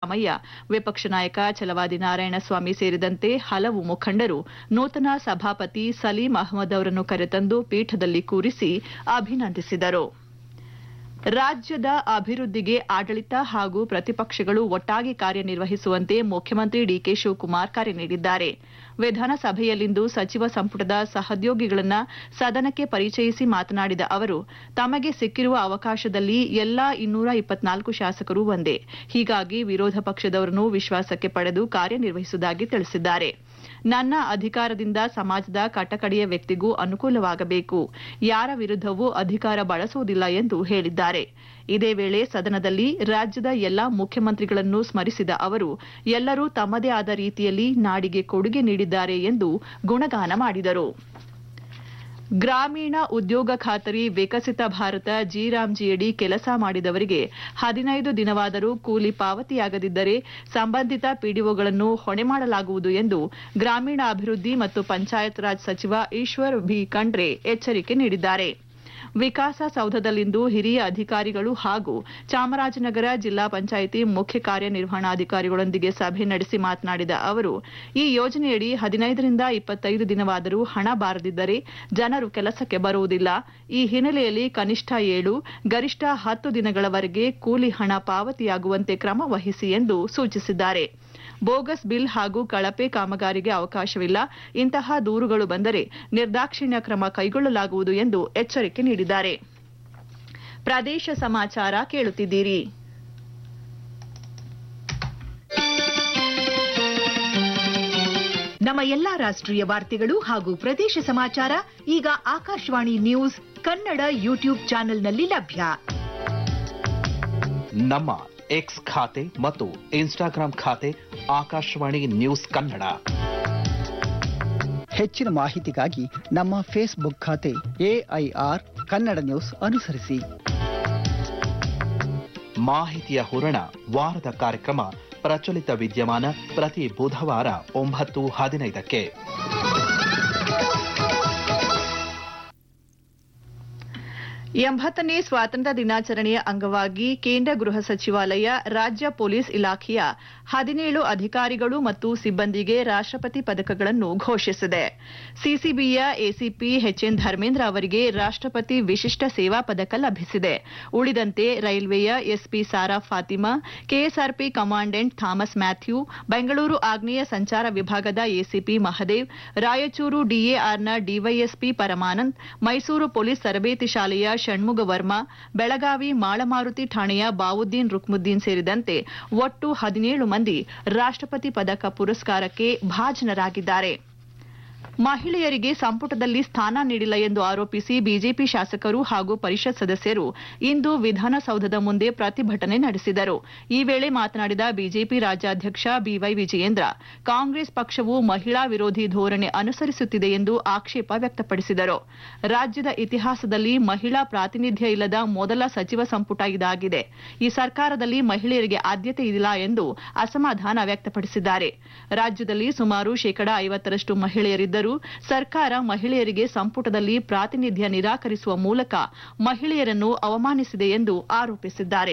ಸಿದ್ದರಾಮಯ್ಯ ವಿಪಕ್ಷ ನಾಯಕ ಛಲವಾದಿ ನಾರಾಯಣಸ್ವಾಮಿ ಸೇರಿದಂತೆ ಹಲವು ಮುಖಂಡರು ನೂತನ ಸಭಾಪತಿ ಸಲೀಂ ಅಹಮದ್ ಅವರನ್ನು ಕರೆತಂದು ಪೀಠದಲ್ಲಿ ಕೂರಿಸಿ ಅಭಿನಂದಿಸಿದರು ರಾಜ್ಯದ ಅಭಿವೃದ್ಧಿಗೆ ಆಡಳಿತ ಹಾಗೂ ಪ್ರತಿಪಕ್ಷಗಳು ಒಟ್ಟಾಗಿ ಕಾರ್ಯನಿರ್ವಹಿಸುವಂತೆ ಮುಖ್ಯಮಂತ್ರಿ ಡಿಕೆ ಶಿವಕುಮಾರ್ ಕರೆ ನೀಡಿದ್ದಾರೆ ವಿಧಾನಸಭೆಯಲ್ಲಿಂದು ಸಚಿವ ಸಂಪುಟದ ಸಹೋದ್ಯೋಗಿಗಳನ್ನು ಸದನಕ್ಕೆ ಪರಿಚಯಿಸಿ ಮಾತನಾಡಿದ ಅವರು ತಮಗೆ ಸಿಕ್ಕಿರುವ ಅವಕಾಶದಲ್ಲಿ ಎಲ್ಲಾ ಇನ್ನೂರ ಇಪ್ಪತ್ನಾಲ್ಕು ಶಾಸಕರು ಒಂದೇ ಹೀಗಾಗಿ ವಿರೋಧ ಪಕ್ಷದವರನ್ನು ವಿಶ್ವಾಸಕ್ಕೆ ಪಡೆದು ಕಾರ್ಯನಿರ್ವಹಿಸುವುದಾಗಿ ತಿಳಿಸಿದ್ದಾರೆ ನನ್ನ ಅಧಿಕಾರದಿಂದ ಸಮಾಜದ ಕಟಕಡೆಯ ವ್ಯಕ್ತಿಗೂ ಅನುಕೂಲವಾಗಬೇಕು ಯಾರ ವಿರುದ್ಧವೂ ಅಧಿಕಾರ ಬಳಸುವುದಿಲ್ಲ ಎಂದು ಹೇಳಿದ್ದಾರೆ ಇದೇ ವೇಳೆ ಸದನದಲ್ಲಿ ರಾಜ್ಯದ ಎಲ್ಲಾ ಮುಖ್ಯಮಂತ್ರಿಗಳನ್ನು ಸ್ಮರಿಸಿದ ಅವರು ಎಲ್ಲರೂ ತಮ್ಮದೇ ಆದ ರೀತಿಯಲ್ಲಿ ನಾಡಿಗೆ ಕೊಡುಗೆ ನೀಡಿದ್ದಾರೆ ಎಂದು ಗುಣಗಾನ ಮಾಡಿದರು ಗ್ರಾಮೀಣ ಉದ್ಯೋಗ ಖಾತರಿ ವಿಕಸಿತ ಭಾರತ ಜಿರಾಮ್ಜಿಯಡಿ ಕೆಲಸ ಮಾಡಿದವರಿಗೆ ಹದಿನೈದು ದಿನವಾದರೂ ಕೂಲಿ ಪಾವತಿಯಾಗದಿದ್ದರೆ ಸಂಬಂಧಿತ ಪಿಡಿಒಗಳನ್ನು ಹೊಣೆ ಮಾಡಲಾಗುವುದು ಎಂದು ಗ್ರಾಮೀಣಾಭಿವೃದ್ಧಿ ಮತ್ತು ಪಂಚಾಯತ್ ರಾಜ್ ಸಚಿವ ಈಶ್ವರ್ ಬಿ ಖಂಡ್ರೆ ಎಚ್ಚರಿಕೆ ನೀಡಿದ್ದಾರೆ ವಿಕಾಸಸೌಧದಲ್ಲಿಂದು ಹಿರಿಯ ಅಧಿಕಾರಿಗಳು ಹಾಗೂ ಚಾಮರಾಜನಗರ ಜಿಲ್ಲಾ ಪಂಚಾಯಿತಿ ಮುಖ್ಯ ಕಾರ್ಯನಿರ್ವಹಣಾಧಿಕಾರಿಗಳೊಂದಿಗೆ ಸಭೆ ನಡೆಸಿ ಮಾತನಾಡಿದ ಅವರು ಈ ಯೋಜನೆಯಡಿ ಹದಿನೈದರಿಂದ ಇಪ್ಪತ್ತೈದು ದಿನವಾದರೂ ಹಣ ಬಾರದಿದ್ದರೆ ಜನರು ಕೆಲಸಕ್ಕೆ ಬರುವುದಿಲ್ಲ ಈ ಹಿನ್ನೆಲೆಯಲ್ಲಿ ಕನಿಷ್ಠ ಏಳು ಗರಿಷ್ಠ ಹತ್ತು ದಿನಗಳವರೆಗೆ ಕೂಲಿ ಹಣ ಪಾವತಿಯಾಗುವಂತೆ ಕ್ರಮ ವಹಿಸಿ ಎಂದು ಸೂಚಿಸಿದ್ದಾರೆ ಬೋಗಸ್ ಬಿಲ್ ಹಾಗೂ ಕಳಪೆ ಕಾಮಗಾರಿಗೆ ಅವಕಾಶವಿಲ್ಲ ಇಂತಹ ದೂರುಗಳು ಬಂದರೆ ನಿರ್ದಾಕ್ಷಿಣ್ಯ ಕ್ರಮ ಕೈಗೊಳ್ಳಲಾಗುವುದು ಎಂದು ಎಚ್ಚರಿಕೆ ನೀಡಿದ್ದಾರೆ ಪ್ರದೇಶ ಸಮಾಚಾರ ಕೇಳುತ್ತಿದ್ದೀರಿ ನಮ್ಮ ಎಲ್ಲಾ ರಾಷ್ಟ್ರೀಯ ವಾರ್ತೆಗಳು ಹಾಗೂ ಪ್ರದೇಶ ಸಮಾಚಾರ ಈಗ ಆಕಾಶವಾಣಿ ನ್ಯೂಸ್ ಕನ್ನಡ ಯೂಟ್ಯೂಬ್ ಚಾನೆಲ್ನಲ್ಲಿ ಲಭ್ಯ ನಮ್ಮ ಎಕ್ಸ್ ಖಾತೆ ಮತ್ತು ಇನ್ಸ್ಟಾಗ್ರಾಂ ಖಾತೆ ಆಕಾಶವಾಣಿ ನ್ಯೂಸ್ ಕನ್ನಡ ಹೆಚ್ಚಿನ ಮಾಹಿತಿಗಾಗಿ ನಮ್ಮ ಫೇಸ್ಬುಕ್ ಖಾತೆ ಎಐಆರ್ ಕನ್ನಡ ನ್ಯೂಸ್ ಅನುಸರಿಸಿ ಮಾಹಿತಿಯ ಹೂರಣ ವಾರದ ಕಾರ್ಯಕ್ರಮ ಪ್ರಚಲಿತ ವಿದ್ಯಮಾನ ಪ್ರತಿ ಬುಧವಾರ ಒಂಬತ್ತು ಹದಿನೈದಕ್ಕೆ ಎಂಬತ್ತನೇ ಸ್ವಾತಂತ್ರ್ಯ ದಿನಾಚರಣೆಯ ಅಂಗವಾಗಿ ಕೇಂದ್ರ ಗೃಹ ಸಚಿವಾಲಯ ರಾಜ್ಯ ಪೊಲೀಸ್ ಇಲಾಖೆಯ ಹದಿನೇಳು ಅಧಿಕಾರಿಗಳು ಮತ್ತು ಸಿಬ್ಬಂದಿಗೆ ರಾಷ್ಟ್ರಪತಿ ಪದಕಗಳನ್ನು ಘೋಷಿಸಿದೆ ಸಿಸಿಬಿಯ ಎಸಿಪಿ ಎಚ್ಎನ್ ಧರ್ಮೇಂದ್ರ ಅವರಿಗೆ ರಾಷ್ಟ್ರಪತಿ ವಿಶಿಷ್ಟ ಸೇವಾ ಪದಕ ಲಭಿಸಿದೆ ಉಳಿದಂತೆ ರೈಲ್ವೆಯ SP Sara Fatima KSRP commandant Thomas Mathew Bengaluru ಆಗ್ನೇಯ ಸಂಚಾರ ವಿಭಾಗದ ಎಸಿಪಿ ಮಹದೇವ್ ರಾಯಚೂರು ಡಿಎಆರ್ನ ಡಿವೈಎಸ್ಪಿ ಪರಮಾನಂದ್ ಮೈಸೂರು ಪೊಲೀಸ್ ತರಬೇತಿ ಶಾಲೆಯ ಷಣ್ಮುಗ ವರ್ಮಾ ಬೆಳಗಾವಿ ಮಾಳಮಾರುತಿ ಠಾಣೆಯ ಬಾವುದ್ದೀನ್ ರುಕ್ಮುದ್ದೀನ್ ಸೇರಿದಂತೆ ಒಟ್ಟು ಹದಿನೇಳು ಮಂದಿ ರಾಷ್ಟ್ರಪತಿ ಪದಕ ಪುರಸ್ಕಾರಕ್ಕೆ ಭಾಜನರಾಗಿದ್ದಾರೆ ಮಹಿಳೆಯರಿಗೆ ಸಂಪುಟದಲ್ಲಿ ಸ್ಥಾನ ನೀಡಿಲ್ಲ ಎಂದು ಆರೋಪಿಸಿ ಬಿಜೆಪಿ ಶಾಸಕರು ಹಾಗೂ ಪರಿಷತ್ ಸದಸ್ಯರು ಇಂದು ವಿಧಾನಸೌಧದ ಮುಂದೆ ಪ್ರತಿಭಟನೆ ನಡೆಸಿದರು ಈ ವೇಳೆ ಮಾತನಾಡಿದ ಬಿಜೆಪಿ ರಾಜ್ಯಾಧ್ಯಕ್ಷ ಬಿವೈ ವಿಜಯೇಂದ್ರ ಕಾಂಗ್ರೆಸ್ ಪಕ್ಷವು ಮಹಿಳಾ ವಿರೋಧಿ ಧೋರಣೆ ಅನುಸರಿಸುತ್ತಿದೆ ಎಂದು ಆಕ್ಷೇಪ ವ್ಯಕ್ತಪಡಿಸಿದರು ರಾಜ್ಯದ ಇತಿಹಾಸದಲ್ಲಿ ಮಹಿಳಾ ಪ್ರಾತಿನಿಧ್ಯ ಇಲ್ಲದ ಮೊದಲ ಸಚಿವ ಸಂಪುಟ ಇದಾಗಿದೆ ಈ ಸರ್ಕಾರದಲ್ಲಿ ಮಹಿಳೆಯರಿಗೆ ಆದ್ಯತೆ ಇಲ್ಲ ಎಂದು ಅಸಮಾಧಾನ ವ್ಯಕ್ತಪಡಿಸಿದ್ದಾರೆ ರಾಜ್ಯದಲ್ಲಿ ಸುಮಾರು ಶೇಕಡಾ ಐವತ್ತರಷ್ಟು ಮಹಿಳೆಯರಿದ್ದರೂ ಸರ್ಕಾರ ಮಹಿಳೆಯರಿಗೆ ಸಂಪುಟದಲ್ಲಿ ಪ್ರಾತಿನಿಧ್ಯ ನಿರಾಕರಿಸುವ ಮೂಲಕ ಮಹಿಳೆಯರನ್ನು ಅವಮಾನಿಸಿದೆ ಎಂದು ಆರೋಪಿಸಿದ್ದಾರೆ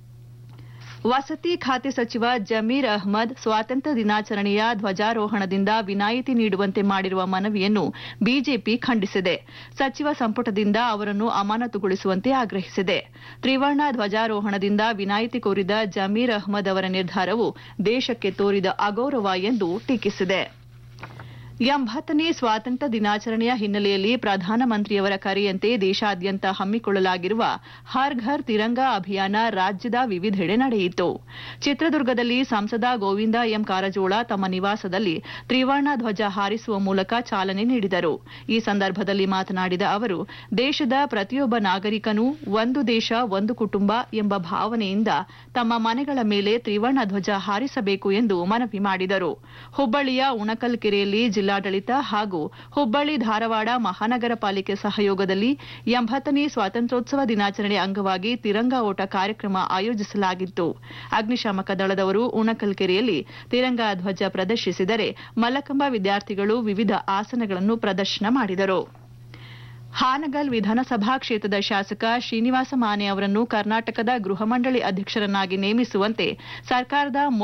ವಸತಿ ಖಾತೆ ಸಚಿವ ಜಮೀರ್ ಅಹ್ಮದ್ ಸ್ವಾತಂತ್ರ್ಯ ದಿನಾಚರಣೆಯ ಧ್ವಜಾರೋಹಣದಿಂದ ವಿನಾಯಿತಿ ನೀಡುವಂತೆ ಮಾಡಿರುವ ಮನವಿಯನ್ನು ಬಿಜೆಪಿ ಖಂಡಿಸಿದೆ ಸಚಿವ ಸಂಪುಟದಿಂದ ಅವರನ್ನು ಅಮಾನತುಗೊಳಿಸುವಂತೆ ಆಗ್ರಹಿಸಿದೆ ತ್ರಿವರ್ಣ ಧ್ವಜಾರೋಹಣದಿಂದ ವಿನಾಯಿತಿ ಕೋರಿದ ಜಮೀರ್ ಅಹ್ಮದ್ ಅವರ ನಿರ್ಧಾರವು ದೇಶಕ್ಕೆ ತೋರಿದ ಅಗೌರವ ಎಂದು ಟೀಕಿಸಿದೆ ಎಂಬತ್ತನೇ ಸ್ವಾತಂತ್ರ್ಯ ದಿನಾಚರಣೆಯ ಹಿನ್ನೆಲೆಯಲ್ಲಿ ಪ್ರಧಾನಮಂತ್ರಿಯವರ ಕರೆಯಂತೆ ದೇಶಾದ್ಯಂತ ಹಮ್ಮಿಕೊಳ್ಳಲಾಗಿರುವ ಹರ್ ಘರ್ ತಿರಂಗಾ ಅಭಿಯಾನ ರಾಜ್ಯದ ವಿವಿಧೆಡೆ ನಡೆಯಿತು ಚಿತ್ರದುರ್ಗದಲ್ಲಿ ಸಂಸದ ಗೋವಿಂದ ಎಂ ಕಾರಜೋಳ ತಮ್ಮ ನಿವಾಸದಲ್ಲಿ ತ್ರಿವರ್ಣ ಧ್ವಜ ಹಾರಿಸುವ ಮೂಲಕ ಚಾಲನೆ ನೀಡಿದರು ಈ ಸಂದರ್ಭದಲ್ಲಿ ಮಾತನಾಡಿದ ಅವರು ದೇಶದ ಪ್ರತಿಯೊಬ್ಬ ನಾಗರಿಕನೂ ಒಂದು ದೇಶ ಒಂದು ಕುಟುಂಬ ಎಂಬ ಭಾವನೆಯಿಂದ ತಮ್ಮ ಮನೆಗಳ ಮೇಲೆ ತ್ರಿವರ್ಣ ಧ್ವಜ ಹಾರಿಸಬೇಕು ಎಂದು ಮನವಿ ಮಾಡಿದರು ಹುಬ್ಬಳ್ಳಿಯ ಉಣಕಲ್ ಕೆರೆಯಲ್ಲಿ ಜಿಲ್ಲಾಡಳಿತ ಹಾಗೂ ಹುಬ್ಬಳ್ಳಿ ಧಾರವಾಡ ಮಹಾನಗರ ಪಾಲಿಕೆ ಸಹಯೋಗದಲ್ಲಿ ಎಂಬತ್ತನೇ ಸ್ವಾತಂತ್ರ್ಯೋತ್ಸವ ದಿನಾಚರಣೆ ಅಂಗವಾಗಿ ತಿರಂಗ ಓಟ ಕಾರ್ಯಕ್ರಮ ಆಯೋಜಿಸಲಾಗಿತ್ತು ಅಗ್ನಿಶಾಮಕ ದಳದವರು ಉಣಕಲ್ ಕೆರೆಯಲ್ಲಿ ತಿರಂಗ ಧ್ವಜ ಪ್ರದರ್ಶಿಸಿದರೆ ಮಲ್ಲಕಂಬ ವಿದ್ಯಾರ್ಥಿಗಳು ವಿವಿಧ ಆಸನಗಳನ್ನು ಪ್ರದರ್ಶನ ಮಾಡಿದರು ಹಾನಗಲ್ ವಿಧಾನಸಭಾ ಕ್ಷೇತ್ರದ ಶಾಸಕ ಶ್ರೀನಿವಾಸ ಮಾನೆ ಅವರನ್ನು ಕರ್ನಾಟಕದ ಗೃಹ ಮಂಡಳಿ ಅಧ್ಯಕ್ಷರನ್ನಾಗಿ ನೇಮಿಸುವಂತೆ ಸರ್ಕಾರದ